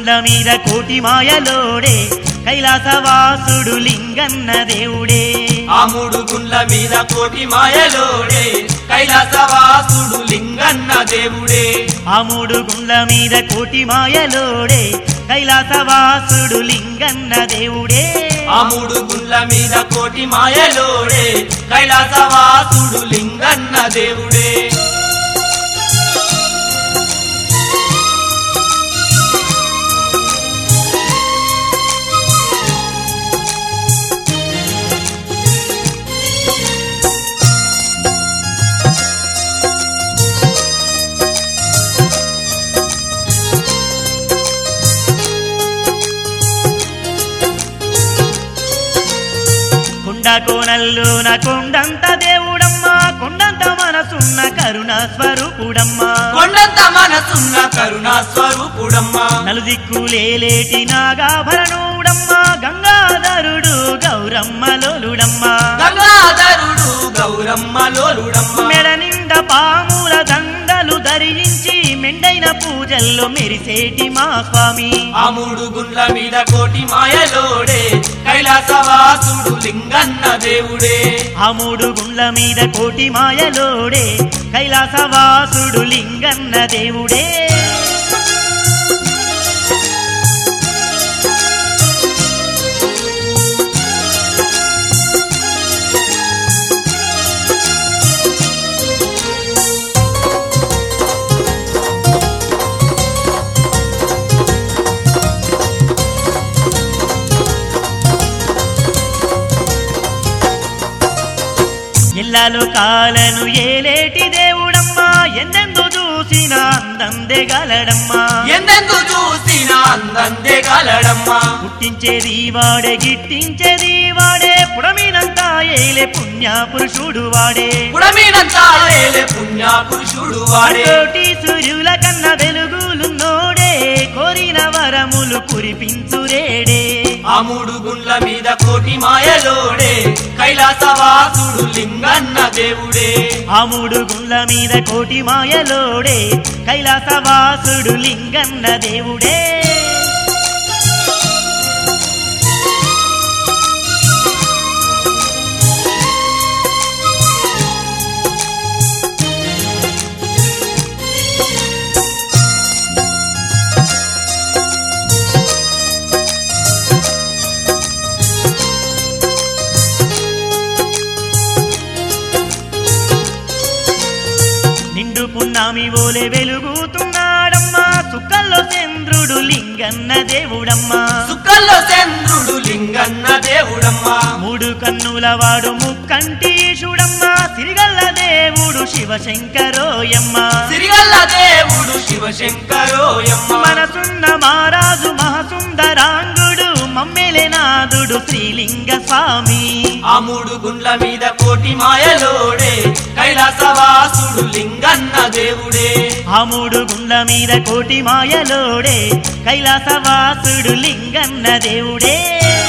గుండ్ల మీద కోటి మాయలోడే కైలాసవాసుడు లింగన్న దేవుడే ఆ మూడు గుండ్ల మీద కోటి మాయలోడే కైలాసవాసుడు లింగన్న దేవుడే ఆ మూడు గుండ్ల మీద కోటి మాయలోడే కైలాసవాసుడు లింగన్న దేవుడే ఆ మూడు గుండ్ల మీద కోటి మాయలోడే కైలాసవాసుడు లింగన్న దేవుడే కొండ కోనల్లోన కొండంత దేవుడమ్మా కొండంత మనసున్న కరుణ స్వరూపుడమ్మా కొండంత మనసున్న కరుణా స్వరూపుడమ్మా నలుదిక్కులేలేటి నాగాభరణుడమ్మా గంగాధరుడు గౌరమ్మలోలుడమ్మా గంగాధరుడు గౌరమ్మ లోలుడమ్మ మెడ నిండా పాముల దండలు ధరించి మెండైన పూజల్లో మెరిసేటి మా స్వామి ఆ మూడు గుండ్ల మీద కోటి మాయలోడే కైలాసవాసుడు లింగన్న దేవుడే ఆ మూడు గుండ్ల మీద కోటి మాయలోడే కైలాసవాసుడు లింగన్న దేవుడే ఇల్లాలు కాలను ఏలేటి దేవుడమ్మా ఎందెందు చూసిన అందం దిగలడమ్మా ఎందెందు చూసిన అందందే గలడమ్మా పుట్టించేది వాడే గిట్టించేది వాడే పుడమినంతా ఏలే పుణ్య పురుషుడు వాడే పుడమినంతా ఏలే పుణ్య పురుషుడు వాడే కోటి సూర్యుల కన్న వెలుగులున్నోడే కోరిన వరములు కురిపించురేడే ఆ మూడు గుండ్ల మీద కోటి మాయలోడే కైలాసవాసుడు లింగన్న దేవుడే ఆ మూడు గుండ్ల మీద కోటి మాయలోడే కైలాసవాసుడు లింగన్న దేవుడే నిండు పున్నామి ఓలే వెలుగుతున్నాడమ్మా సుక్కల్లో చంద్రుడు లింగన్న దేవుడమ్మా సుక్కల్లో చంద్రుడు లింగన్న దేవుడమ్మా మూడు కన్నుల వాడు ముక్కంటి ఈశుడమ్మా సిరిగల్ల దేవుడు శివశంకరోయమ్మ సిరిగల్ల దేవుడు శివశంకరోయమ్మ మనసున్న మహారాజు మహసుందరాంగుడు మమ్మెలెనాథుడు శ్రీలింగ స్వామి ఆ మూడు గుండ్ల మీద కోటి మాయలోడే కైలాసవాసుడు లింగన్న దేవుడే ఆ మూడు గుండ్ల మీద కోటి మాయలోడే కైలాసవాసుడు లింగన్న దేవుడే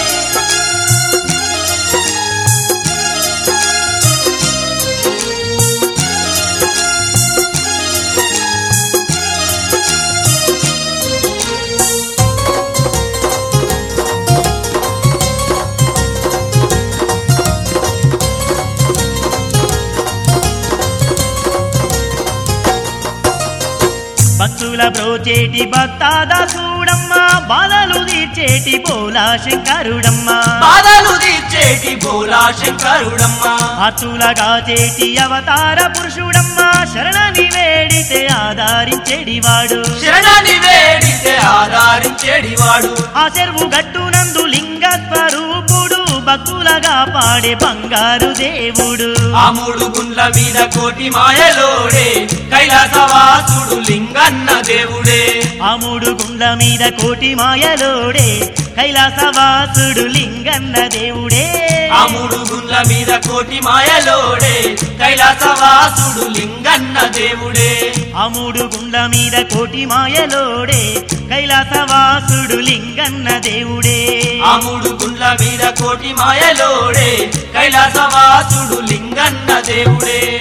భక్తుల బ్రోచేటి భక్తాదాసుడమ్మా బాధలు తీర్చేటి పోలా శంకరుడమ్మా బాధలు తీర్చేటి భోలా శంకరుడమ్మా అతులగా చేటి అవతార పురుషుడమ్మా శరణని వేడితే ఆధారించేడివాడు శరణని వేడితే ఆధారించేడివాడు ఆ చెరువు గట్టునందు లింగ స్వరూపుడు భక్తులగా పాడే బంగారు దేవుడు ఆ మూడు గుండ్ల మీద కోటి మాయలోడే కైలాసవాసుడు లింగన్న దేవుడే ఆ మూడు గుండ్ల మీద కోటి మాయలోడే కైలాసవాసుడు లింగన్న దేవుడే ఆ మూడు గుండ్ల మీద కోటి మాయలోడే కైలాసవాసుడు లింగన్న దేవుడే ఆ మూడు గుండ్ల మీద కోటి మాయలోడే కైలాసవాసుడు లింగన్న దేవుడే ఆ మూడు గుండ్ల మీద కోటి మాయలోడే కైలాసవాసుడు లింగన్న దేవుడే